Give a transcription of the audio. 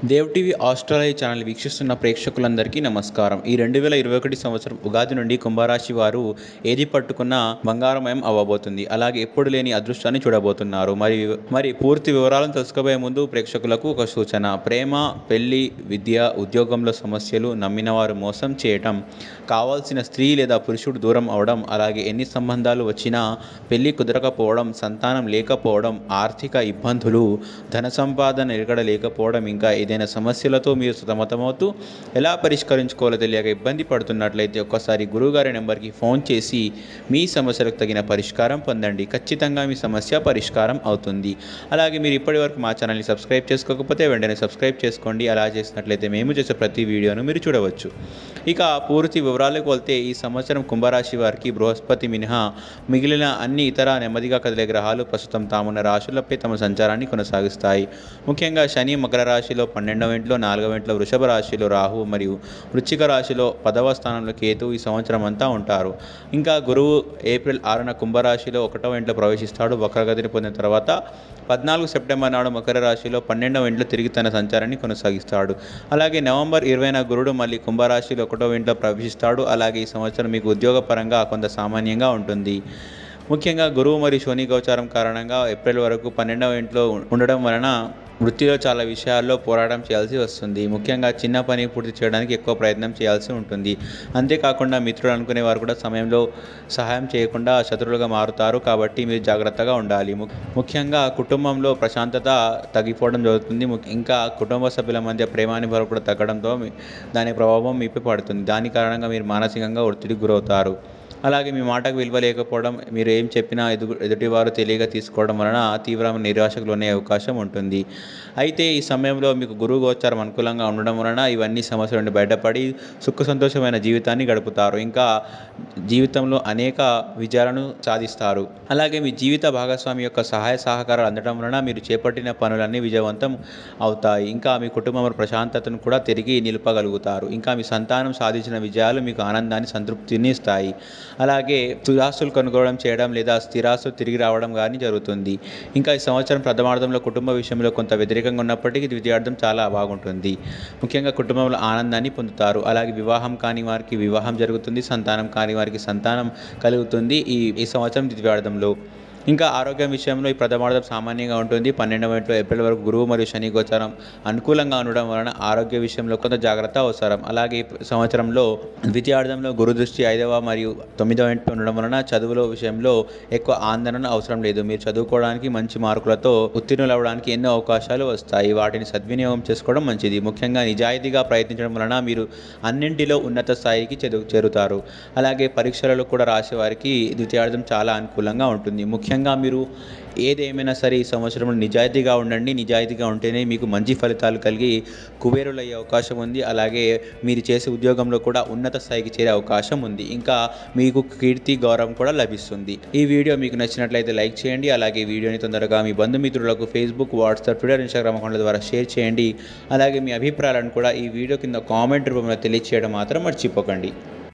Dev TV Australia channel వీక్షిస్తున్న ప్రేక్షకులందరికీ నమస్కారం ఈ రెండు వేల ఇరవై ఒకటి సంవత్సరం ఉగాది నుండి కుంభరాశి వారు ఏది పట్టుకున్న బంగారమయం అవ్వబోతుంది అలాగే ఎప్పుడు లేని అదృష్టాన్ని చూడబోతున్నారు మరి మరి పూర్తి వివరాలను తెలుసుకోబోయే ముందు ప్రేక్షకులకు ఒక సూచన ప్రేమ పెళ్లి విద్య ఉద్యోగంలో సమస్యలు నమ్మిన వారు మోసం చేయటం కావాల్సిన స్త్రీ లేదా పురుషుడు దూరం అవడం అలాగే ఎన్ని సంబంధాలు వచ్చినా పెళ్లి కుదరకపోవడం సంతానం లేకపోవడం ఆర్థిక ఇబ్బందులు ధన సంపాదన నిలకడ లేకపోవడం ఇంకా ఏదైనా సమస్యలతో మీరు సతమతమవుతూ ఎలా పరిష్కరించుకోవాలో తెలియక ఇబ్బంది పడుతున్నట్లయితే ఒక్కసారి గురువుగారి నెంబర్కి ఫోన్ చేసి మీ సమస్యలకు తగిన పరిష్కారం పొందండి ఖచ్చితంగా మీ సమస్య పరిష్కారం అవుతుంది అలాగే మీరు ఇప్పటివరకు మా ఛానల్ని సబ్స్క్రైబ్ చేసుకోకపోతే వెంటనే సబ్స్క్రైబ్ చేసుకోండి అలా చేసినట్లయితే మేము చేసే ప్రతి వీడియోను మీరు చూడవచ్చు ఇక పూర్తి వివరాలకు వెళ్తే ఈ సంవత్సరం కుంభరాశి వారికి బృహస్పతి మినహా మిగిలిన అన్ని ఇతర నెమ్మదిగా కదిలే గ్రహాలు ప్రస్తుతం తామున్న రాశులపై తమ సంచారాన్ని కొనసాగిస్తాయి ముఖ్యంగా శని మకర రాశిలో పన్నెండవ ఇంట్లో నాలుగవ ఇంట్లో వృషభ రాశిలో రాహు మరియు వృశ్చిక రాశిలో పదవ స్థానంలో కేతు ఈ సంవత్సరం అంతా ఉంటారు ఇంకా గురువు ఏప్రిల్ ఆరున కుంభరాశిలో ఒకటవ ఇంట్లో ప్రవేశిస్తాడు వక్రగతిని పొందిన తర్వాత పద్నాలుగు సెప్టెంబర్ నాడు మకర రాశిలో పన్నెండవ ఇంట్లో తిరిగి తన సంచారాన్ని కొనసాగిస్తాడు అలాగే నవంబర్ ఇరవైన గురుడు మళ్ళీ కుంభరాశిలో ఒకటవ ఇంట్లో ప్రవేశిస్తాడు అలాగే ఈ సంవత్సరం మీకు ఉద్యోగపరంగా కొంత సామాన్యంగా ఉంటుంది ముఖ్యంగా గురువు మరియు శని గోచారం కారణంగా ఏప్రిల్ వరకు పన్నెండవ ఇంట్లో ఉండడం వలన వృత్తిలో చాలా విషయాల్లో పోరాటం చేయాల్సి వస్తుంది ముఖ్యంగా చిన్న పని పూర్తి చేయడానికి ఎక్కువ ప్రయత్నం చేయాల్సి ఉంటుంది అంతేకాకుండా మిత్రులు అనుకునే వారు కూడా సమయంలో సహాయం చేయకుండా శత్రువులుగా మారుతారు కాబట్టి మీరు జాగ్రత్తగా ఉండాలి ము- ముఖ్యంగా కుటుంబంలో ప్రశాంతత తగ్గిపోవడం జరుగుతుంది ము- ఇంకా కుటుంబ సభ్యుల మధ్య ప్రేమానుభవాలు కూడా తగ్గడంతో మీ- దాని ప్రభావం మీపై పడుతుంది దాని కారణంగా మీరు మానసికంగా ఒత్తిడికి గురవుతారు అలాగే మీ మాటకు విలువ లేకపోవడం మీరు ఏం చెప్పినా ఎదు ఎదుటివారు తెలియగా తీసుకోవడం వలన తీవ్రమైన నిరాశకు లోనే అవకాశం ఉంటుంది అయితే ఈ సమయంలో మీకు గురువు గోచారం అనుకూలంగా ఉండడం వలన ఇవన్నీ సమస్యల నుండి బయటపడి సుఖ సంతోషమైన జీవితాన్ని గడుపుతారు ఇంకా జీవితంలో అనేక విజయాలను సాధిస్తారు అలాగే మీ జీవిత భాగస్వామి యొక్క సహాయ సహకారాలు అందడం వలన మీరు చేపట్టిన పనులన్నీ విజయవంతం అవుతాయి ఇంకా మీ కుటుంబం ప్రశాంతతను కూడా తిరిగి నిలపగలుగుతారు ఇంకా మీ సంతానం సాధించిన విజయాలు మీకు ఆనందాన్ని సంతృప్తిని ఇస్తాయి అలాగే స్థిరాస్తులు కొనుగోవడం చేయడం లేదా స్థిరాస్తులు తిరిగి రావడం కానీ జరుగుతుంది ఇంకా ఈ సంవత్సరం ప్రథమార్థంలో కుటుంబ విషయంలో కొంత వ్యతిరేకంగా ఉన్నప్పటికీ ద్వితీయార్థం చాలా బాగుంటుంది ముఖ్యంగా కుటుంబంలో ఆనందాన్ని పొందుతారు అలాగే వివాహం కాని వారికి వివాహం జరుగుతుంది సంతానం కాని వారికి సంతానం కలుగుతుంది ఈ ఈ సంవత్సరం ద్వితీయార్థంలో ఇంకా ఆరోగ్యం విషయంలో ఈ ప్రథమార్థం సామాన్యంగా ఉంటుంది పన్నెండవ ఇంట్లో ఏప్రిల్ వరకు గురువు మరియు శని గోచారం అనుకూలంగా ఉండడం వలన ఆరోగ్య విషయంలో కొంత జాగ్రత్త అవసరం అలాగే ఈ సంవత్సరంలో ద్వితీయార్థంలో గురు దృష్టి ఐదవ మరియు తొమ్మిదవ ఇంట్లో ఉండడం వలన చదువుల విషయంలో ఎక్కువ ఆందోళన అవసరం లేదు మీరు చదువుకోవడానికి మంచి మార్కులతో ఉత్తీర్ణులు అవ్వడానికి ఎన్నో అవకాశాలు వస్తాయి వాటిని సద్వినియోగం చేసుకోవడం మంచిది ముఖ్యంగా నిజాయితీగా ప్రయత్నించడం వలన మీరు అన్నింటిలో ఉన్నత స్థాయికి చదువు చేరుతారు అలాగే పరీక్షలలో కూడా రాసే వారికి ద్వితీయార్థం చాలా అనుకూలంగా ఉంటుంది ముఖ్యంగా మీరు ఏదేమైనా సరే ఈ సంవత్సరంలో నిజాయితీగా ఉండండి నిజాయితీగా ఉంటేనే మీకు మంచి ఫలితాలు కలిగి కుబేరులయ్యే అవకాశం ఉంది అలాగే మీరు చేసే ఉద్యోగంలో కూడా ఉన్నత స్థాయికి చేరే అవకాశం ఉంది ఇంకా మీకు కీర్తి గౌరవం కూడా లభిస్తుంది ఈ వీడియో మీకు నచ్చినట్లయితే లైక్ చేయండి అలాగే ఈ వీడియోని తొందరగా మీ బంధుమిత్రులకు ఫేస్బుక్ వాట్సాప్ ట్విట్టర్ ఇన్స్టాగ్రామ్ అకౌంట్ల ద్వారా షేర్ చేయండి అలాగే మీ అభిప్రాయాలను కూడా ఈ వీడియో కింద కామెంట్ రూపంలో తెలియచేయడం మాత్రం మర్చిపోకండి